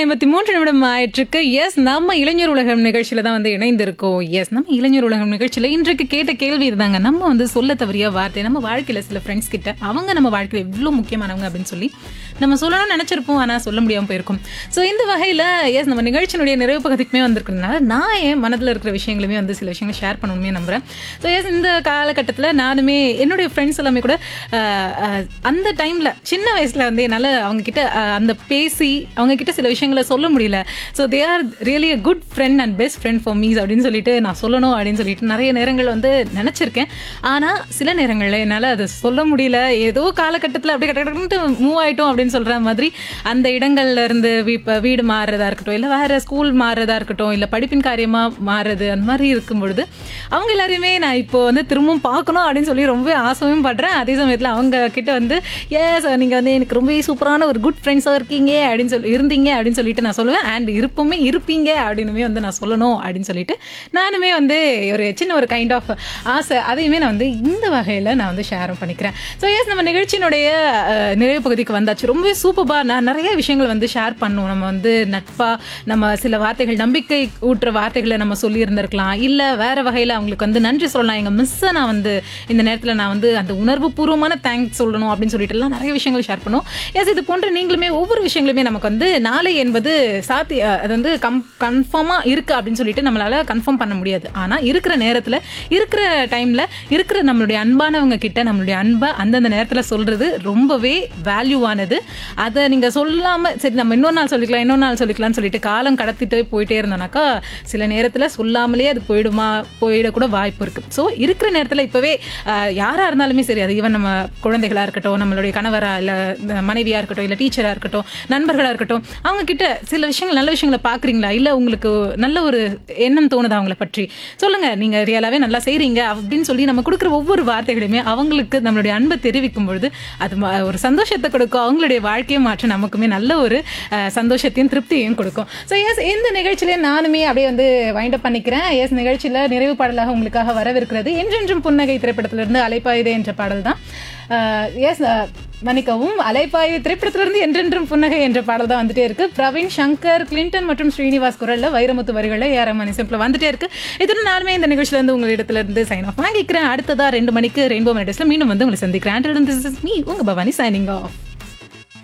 ஐம்பத்தி மூன்று நிமிடம் ஆயிற்றுக்கு எஸ் நம்ம இளைஞர் உலகம் நிகழ்ச்சியில தான் வந்து இணைந்திருக்கோம் எஸ் நம்ம இளைஞர் உலகம் நிகழ்ச்சியில இன்றைக்கு கேட்ட கேள்வி இதுதாங்க நம்ம வந்து சொல்ல தவறிய வார்த்தை நம்ம வாழ்க்கையில சில ஃப்ரெண்ட்ஸ் கிட்ட அவங்க நம்ம வாழ்க்கையில எவ்வளோ முக்கியமானவங்க அப்படின்னு சொல்லி நம்ம சொல்லணும்னு நினைச்சிருப்போம் ஆனால் சொல்ல முடியாமல் போயிருக்கும் ஸோ இந்த வகையில் எஸ் நம்ம நிகழ்ச்சியினுடைய நிறைவு பகுதிக்குமே வந்திருக்கிறதுனால நான் என் மனதில் இருக்கிற விஷயங்களுமே வந்து சில விஷயங்கள் ஷேர் பண்ணணுமே நம்புறேன் ஸோ எஸ் இந்த காலகட்டத்தில் நானுமே என்னுடைய ஃப்ரெண்ட்ஸ் எல்லாமே கூட அஹ், அஹ், அந்த டைமில் சின்ன வயசில் வந்து என்னால் அவங்க கிட்ட அஹ், அந்த பேசி அவங்க கிட்ட சில விஷயங்களை சொல்ல முடியல so they are really a good friend and best friend for me அப்படின்னு சொல்லிட்டு நான் சொல்லணும் அப்படின்னு சொல்லிட்டு நிறைய நேரங்கள் வந்து நினச்சிருக்கேன் ஆனால் சில நேரங்களில் என்னால் அதை சொல்ல முடியல ஏதோ காலகட்டத்தில் அப்படியே கடற்கட்டு மூவ் ஆயிட்டோம் அப்படின்னு சொல்கிற மாதிரி அந்த இடங்கள்ல இருந்து இப்போ வீடு மாறுறதா இருக்கட்டும் இல்லை வேற ஸ்கூல் மாறுறதா இருக்கட்டும் இல்லை படிப்பின் காரியமாக மாறுறது அந்த மாதிரி இருக்கும் பொழுது அவங்க எல்லாரையுமே நான் இப்போ வந்து திரும்பவும் பார்க்கணும் அப்படின்னு சொல்லி ரொம்ப ஆசையும் படுறேன் அதே சமயத்தில் அவங்க கிட்ட வந்து ஏஸ் நீங்கள் வந்து எனக்கு ரொம்ப சூப்பரான ஒரு குட் ஃப்ரெண்ட்ஸாக இருக்கீங்க அப்படின்னு சொல்லி இருந்தீங்க அப்படின்னு சொல்லிட்டு நான் சொல்லுவேன் அண்ட் இருப்புமே இருப்பீங்க அப்படின்னுமே வந்து நான் சொல்லணும் அப்படின்னு சொல்லிட்டு நானுமே வந்து ஒரு சின்ன ஒரு கைண்ட் ஆஃப் ஆசை அதையுமே நான் வந்து இந்த வகையில் நான் வந்து ஷேரும் பண்ணிக்கிறேன் ஸோ எஸ் நம்ம நிகழ்ச்சியினுடைய அஹ், நிறைவு பகுதிக்கு வந்தாச்சு ரொம்பவே சூப்பராக நான் நிறைய விஷயங்கள் வந்து ஷேர் பண்ணுவோம் நம்ம வந்து நட்பா நம்ம சில வார்த்தைகள் நம்பிக்கை ஊட்டுற வார்த்தைகளை நம்ம சொல்லியிருந்திருக்கலாம் இல்லை வேற வகையில் அவங்களுக்கு வந்து நன்றி சொல்லலாம் எங்கள் மிஸ்ஸை நான் வந்து இந்த நேரத்தில் நான் வந்து அந்த உணர்வு பூர்வமான தேங்க்ஸ் சொல்லணும் அப்படின்னு சொல்லிட்டு எல்லாம் நிறைய விஷயங்கள் ஷேர் பண்ணுவோம் எஸ் இது போன்ற நீங்களுமே ஒவ்வொரு விஷயங்களுமே நமக்கு வந்து நாளை என்பது சாத்தி அஹ், அது வந்து கம் கன்ஃபார்மாக இருக்குது அப்படின்னு சொல்லிட்டு நம்மளால கன்ஃபார்ம் பண்ண முடியாது ஆனால் இருக்கிற நேரத்தில் இருக்கிற டைமில் இருக்கிற நம்மளுடைய அன்பானவங்க கிட்ட நம்மளுடைய அன்பை அந்தந்த நேரத்தில் சொல்கிறது ரொம்பவே வேல்யூவானது அதை நீங்கள் சொல்லாமல் சரி நம்ம இன்னொரு நாள் சொல்லிக்கலாம் இன்னொரு நாள் சொல்லிக்கலாம்னு சொல்லிட்டு காலம் கடத்திட்டு போயிட்டே இருந்தோம்னாக்கா சில நேரத்தில் சொல்லாமலே அது போயிடுமா போயிடக்கூட வாய்ப்பு இருக்குது ஸோ இருக்கிற நேரத்தில் இப்போவே யாராக இருந்தாலுமே சரி அது ஈவன் நம்ம குழந்தைகளாக இருக்கட்டும் நம்மளுடைய கணவராக இல்லை மனைவியாக இருக்கட்டும் இல்லை டீச்சராக இருக்கட்டும் நண்பர்களாக இருக்கட்டும் அவங்க கிட்ட சில விஷயங்கள் நல்ல விஷயங்களை பார்க்குறீங்களா இல்லை உங்களுக்கு நல்ல ஒரு எண்ணம் தோணுதா அவங்கள பற்றி சொல்லுங்க நீங்க ரியலாவே நல்லா செய்றீங்க அப்படின்னு சொல்லி நம்ம கொடுக்குற ஒவ்வொரு வார்த்தைகளுமே அவங்களுக்கு நம்மளுடைய அன்பை தெரிவிக்கும் பொழுது அது ம- ஒரு சந்தோஷத்தை கொடுக்கும் அவங்களுடைய வாழ்க்கையை மாற்ற நமக்குமே நல்ல ஒரு அஹ், சந்தோஷத்தையும் திருப்தியையும் கொடுக்கும் ஸோ எஸ் இந்த நிகழ்ச்சியில நானுமே அப்படியே வந்து வைண்ட் அப் பண்ணிக்கிறேன் எஸ் நிகழ்ச்சியில நிறைவு பாடலாக உங்களுக்காக வரவிருக்கிறது என்றென்றும் புன்னகை திரைப்படத்திலிருந்து அலைப்பாயுதே என்ற பாடல் தான் எஸ் மன்னிக்கவும் அலைப்பாயுதே திரைப்படத்திலிருந்து என்றென்றும் புன்னகை என்ற பாடல் தான் வந்துட்டே இருக்கு பிரவீன் சங்கர் கிளின்டன் மற்றும் ஸ்ரீனிவாஸ் குரல்ல வைரமுத்து வரிகளில் ஏஆர் மணி சிம்பிள் வந்துட்டே இருக்கு இதுன்னு நானுமே இந்த நிகழ்ச்சியில இருந்து உங்களிடத்துல இருந்து சைன் ஆஃப் வாங்கிக்கிறேன் அடுத்ததா ரெண்டு மணிக்கு ரெயின்போ மெடிஸ்ல மீண்டும் வந்து உங்களை சந்திக்கிறேன் மீ உங்க பவானி சைனிங் ஆஃப்